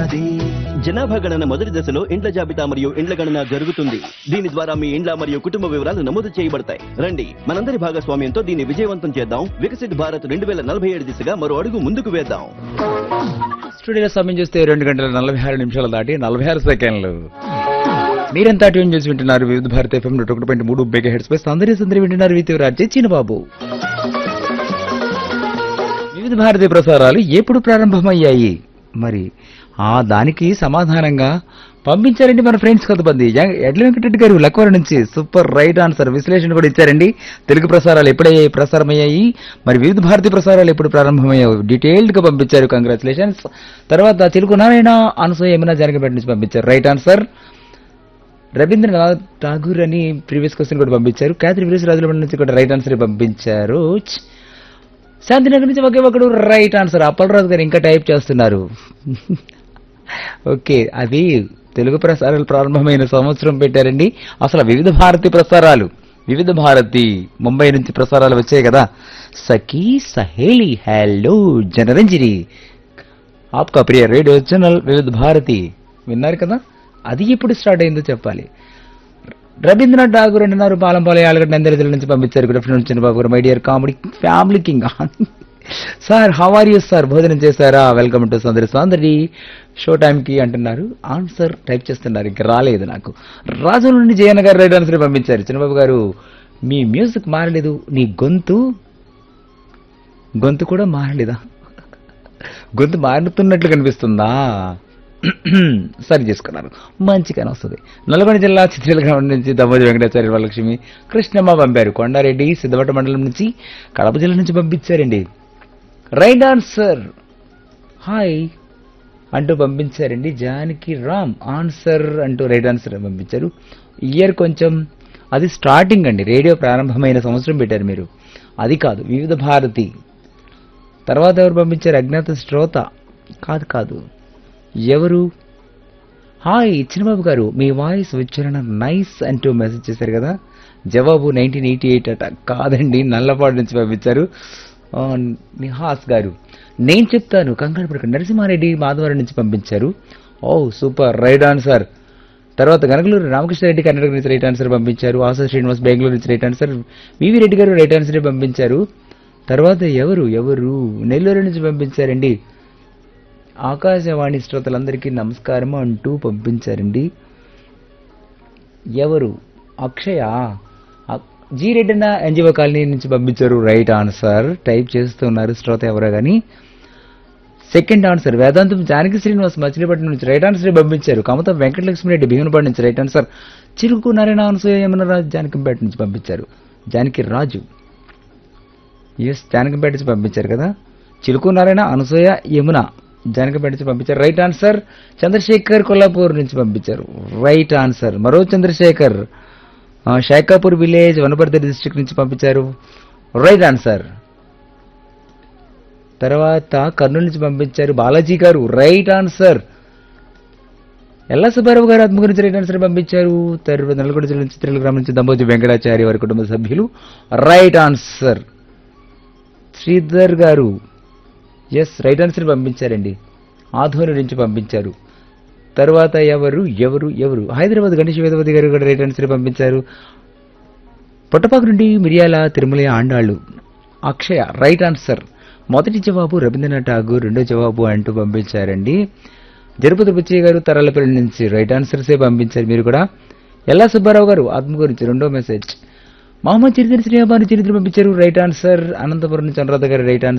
పుట్టినది జనాభా గణన మొదటి దశలో ఇండ్ల జాబితా మరియు ఇండ్ల గణన జరుగుతుంది దీని ద్వారా మీ ఇండ్ల మరియు కుటుంబ వివరాలు నమోదు చేయబడతాయి రండి మనందరి భాగస్వామ్యంతో దీన్ని విజయవంతం చేద్దాం వికసిత్ భారత్ రెండు వేల నలభై ఏడు దిశగా మరో అడుగు ముందుకు వేద్దాం స్టూడియో సమయం చూస్తే రెండు గంటల నలభై ఆరు నిమిషాలు దాటి నలభై ఆరు సెకండ్లు మీరంతా ట్యూన్ చేసి వింటున్నారు వివిధ భారత ఎఫ్ఎం నూట ఒకటి పాయింట్ మూడు మెగా హెడ్స్ పై సందరి సందరి వింటున్నారు విత్ రాజే చిన్నబాబు వివిధ భారతి ప్రసారాలు ఎప్పుడు ప్రారంభమయ్యాయి మరి ఆ దానికి సమాధానంగా పంపించారండి మన ఫ్రెండ్స్ కొంతమంది యా- ఎడ్ల వెంకటరెడ్డి గారు లక్వర నుంచి సూపర్ రైట్ ఆన్సర్ విశ్లేషణ కూడా ఇచ్చారండి తెలుగు ప్రసారాలు ఎప్పుడయ్యాయి ప్రసారమయ్యాయి మరి వివిధ భారతి ప్రసారాలు ఎప్పుడు ప్రారంభమయ్యాయి డీటెయిల్డ్ గా పంపించారు కంగ్రాచులేషన్స్ తర్వాత తెలుగు నారాయణ అనసూయ యమున జనకపేట నుంచి పంపించారు రైట్ ఆన్సర్ రవీంద్రనాథ్ ఠాగూర్ అని ప్రీవియస్ క్వశ్చన్ కూడా పంపించారు క్యాథరి వీరేష్ రాజుల నుంచి కూడా రైట్ ఆన్సర్ పంపించారు ఛ్! శాంతినగర్ నుంచి ఒకే ఒకడు రైట్ ఆన్సర్ అప్పలరాజు గారు ఇంకా టైప్ చేస్తున్నారు ఓకే అది తెలుగు ప్రసారాలు ప్రారంభమైన సంవత్సరం పెట్టారండి అసలు వివిధ భారతి ప్రసారాలు వివిధ భారతి ముంబై నుంచి ప్రసారాలు వచ్చాయి కదా సఖీ సహేలి హలో జనరంజని ఆప్కా ప్రియ రేడియో ఛానల్ వివిధ భారతి విన్నారు కదా అది ఎప్పుడు స్టార్ట్ అయిందో చెప్పాలి రవీంద్రనాథ్ ఠాగూర్ అంటున్నారు పాలంపాలయ ఆలగడ్డ నందరిదల నుంచి పంపించారు గుడ్ ఆఫ్టర్నూన్ చిన్నబాబు గారు my dear comedy family king sir how are you sir భోజనం చేశారా వెల్కమ్ టు సందరి సందరి షో టైంకి అంటున్నారు ఆన్సర్ టైప్ చేస్తున్నారు ఇంకా రాలేదు నాకు రాజు నుండి జయన్న గారు రైట్ ఆన్సర్ పంపించారు చిన్నబాబు గారు మీ మ్యూజిక్ మారలేదు నీ గొంతు గొంతు కూడా మారలేదా గొంతు మారుతున్నట్లు కనిపిస్తుందా సరి చేసుకున్నారు మంచిగానే వస్తుంది నల్గొండ జిల్లా చిత్రలగ్రామం నుంచి దమ్మోజి వెంకటాచార్య వరలక్ష్మి కృష్ణమ్మ పంపారు కొండారెడ్డి సిద్ధవట మండలం నుంచి కడప జిల్లా నుంచి పంపించారండి రైట్ ఆన్సర్ హాయ్ అంటూ పంపించారండి జానకి రామ్ ఆన్సర్ అంటూ రైట్ ఆన్సర్ పంపించారు ఇయర్ కొంచెం అది స్టార్టింగ్ అండి రేడియో ప్రారంభమైన సంవత్సరం పెట్టారు మీరు అది కాదు వివిధ భారతి తర్వాత ఎవరు పంపించారు అజ్ఞాత శ్రోత కాదు కాదు ఎవరు హాయ్ చిన్నబాబు గారు మీ వాయిస్ ఉచ్చారణ నైస్ అంటూ మెసేజ్ చేశారు కదా జవాబు నైన్టీన్ ఎయిటీ ఎయిట్ అట కాదండి నల్లపాడు నుంచి పంపించారు ఆ, నిహాస్ గారు నేను చెప్తాను కంగారు పడకండి నరసింహారెడ్డి మాధవరం నుంచి పంపించారు ఓ సూపర్ రైట్ ఆన్సర్ తర్వాత గనగలూరు రామకృష్ణారెడ్డి కర్ణాటక నుంచి రైట్ ఆన్సర్ పంపించారు ఆశా శ్రీనివాస్ బెంగళూరు నుంచి రైట్ ఆన్సర్ వివి రెడ్డి గారు రైట్ ఆన్సర్ పంపించారు తర్వాత ఎవరు ఎవరు నెల్లూరు నుంచి పంపించారండి ఆకాశవాణి శ్రోతలందరికీ నమస్కారం అంటూ పంపించారండి ఎవరు అక్షయ అ- జీ రెడ్డిన ఎన్జిఓ కాలనీ నుంచి పంపించారు రైట్ ఆన్సర్ టైప్ చేస్తున్నారు శ్రోత ఎవరో కానీ సెకండ్ ఆన్సర్ వేదాంతం జానకి శ్రీనివాస్ మచిలీపట్నం నుంచి రైట్ ఆన్సర్ పంపించారు కమత వెంకటలక్ష్మిరెడ్డి భీమునపాడు నుంచి రైట్ ఆన్సర్ చిరుకు నారాయణ అనసూయ యమునరాజు జానకంపేట నుంచి పంపించారు జానకి రాజు ఎస్ జానకంపేట నుంచి పంపించారు కదా చిలుకు నారాయణ అనసూయ యమున జానకంపేట నుంచి పంపించారు రైట్ ఆన్సర్ చంద్రశేఖర్ కొల్లాపూర్ నుంచి పంపించారు రైట్ ఆన్సర్ మరో చంద్రశేఖర్ ఆ, శేఖాపూర్ విలేజ్ వనపర్తి డిస్ట్రిక్ట్ నుంచి పంపించారు రైట్ ఆన్సర్ తర్వాత కర్నూలు నుంచి పంపించారు బాలాజీ గారు రైట్ ఆన్సర్ ఎల్ల సుబ్బారావు గారు ఆత్మ గురించి రైట్ ఆన్సర్ పంపించారు తర్వాత నల్గొండ జిల్లా నుంచి చిత్రగ్రామం నుంచి దంబోజి వెంకటాచారి వారి కుటుంబ సభ్యులు రైట్ ఆన్సర్ శ్రీధర్ గారు ఎస్ రైట్ ఆన్సర్ పంపించారండి ఆధోని నుంచి పంపించారు తర్వాత ఎవరు ఎవరు ఎవరు హైదరాబాద్ గణేష్ వేదవతి గారు కూడా రైట్ ఆన్సర్ పంపించారు పుట్టపాకు నుండి మిరియాల తిరుమల ఆండాళ్ళు అక్షయ రైట్ ఆన్సర్ మొదటి జవాబు రవీంద్రనాథ్ ఠాగూర్ రెండో జవాబు అంటూ పంపించారండి జరుపతి బుచ్చయ్య గారు తరలపల్లి నుంచి రైట్ ఆన్సర్సే పంపించారు మీరు కూడా ఎల్లా సుబ్బారావు గారు ఆత్మ గురించి రెండో మెసేజ్ మహమ్మద్ చరిత్ర శ్రీయాబాను చరిత్ర పంపించారు రైట్ ఆన్సర్ అనంతపురం నుంచి అనురాధ గారు రైట్ ఆన్సర్